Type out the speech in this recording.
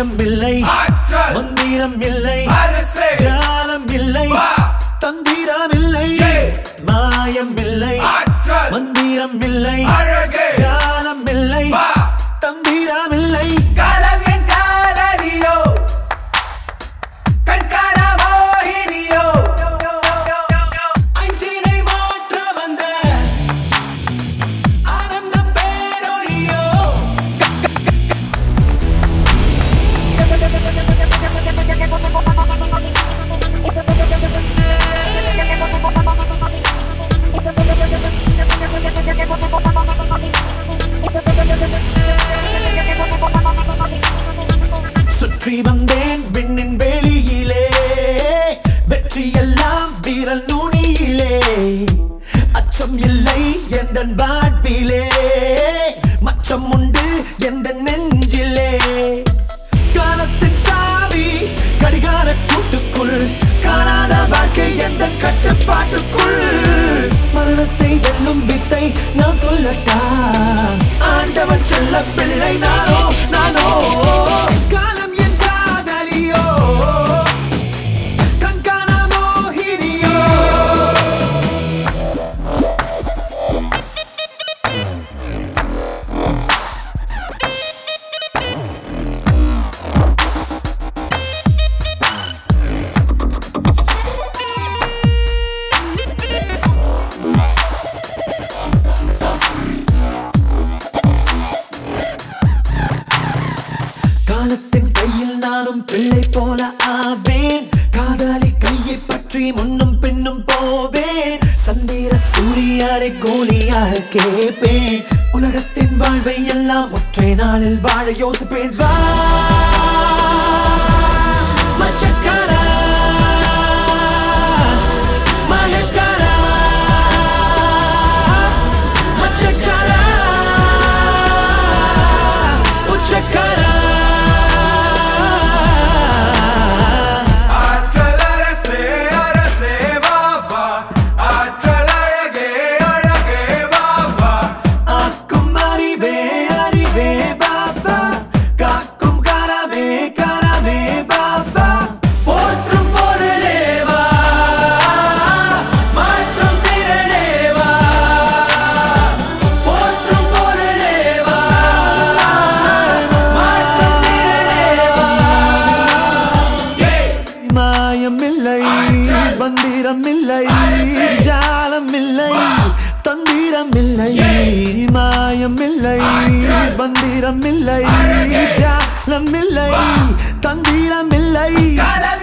மாயம் இல்லை ஆற்றல். மந்திரம் இல்லை அரசே. ஜாலம் இல்லை வா. தந்திரம் இல்லை ஏய். மாயம் இல்லை ஆற்றல். மந்திரம் இல்லை அழகே. ஜாலம் இல்லை வா. தந்திரம் இல்லை காலம் என் காதலியோ கண்காண மோகினியோ ஐன்ஸ்டீனை மாற்ற வந்த ஆனந்த பேரொழியோ சுற்றி வந்தேன் விண்ணின் வெளியிலே வெற்றியெல்லாம் வீரல் நுனியிலே அச்சம் இல்லை எந்த வாழ்விலே மச்சம் உண்டு எந்த நெஞ்சிலே காலத்தின் சாவி கடிகார கூட்டுக்குள் காணாத வாழ்க்கை எந்த கட்டுப்பாட்டுக்குள் மரணத்தை வெல்லும் வித்தை நான் சொல்லட்டா ஆண்டவன் செல்ல பிள்ளை நானோ நானோ காலம் என் காதலியோ கண்காண மோகினியோ காலத்தின் கையில் நானும் பிள்ளை போல ஆவேன் காதலி கையை பற்றி முன்னும் பின்னும் போவேன் சந்திர சூரியரை கோலியாக கேட்பேன் உலகத்தின் வாழ்வை எல்லாம் ஒற்றை நாளில் வாழ யோசிப்பேன் வா மச்சக்காரா மாயக்காரா மச்சக்காரா உச்சக்காரா ஆற்றல் அரசே அரசே வா வா ஆற்றல் அழகே அழகே வா வா ஆக்கும் அறிவே அறிவே வா வா காக்கும் கரமே கரமே வா வா போற்றும் பொருளே வா மாற்றும் திறனே வா போற்றும் பொருளே வா மாற்றும் திறனே வா ஏய் மாயமில்லை மந்திரமில்லை ஜாலமில்லை தந்திரமில்லை மாயமில்லை மந்திரமில்லை ஜாலமில்லை தந்திரமில்லை காலம்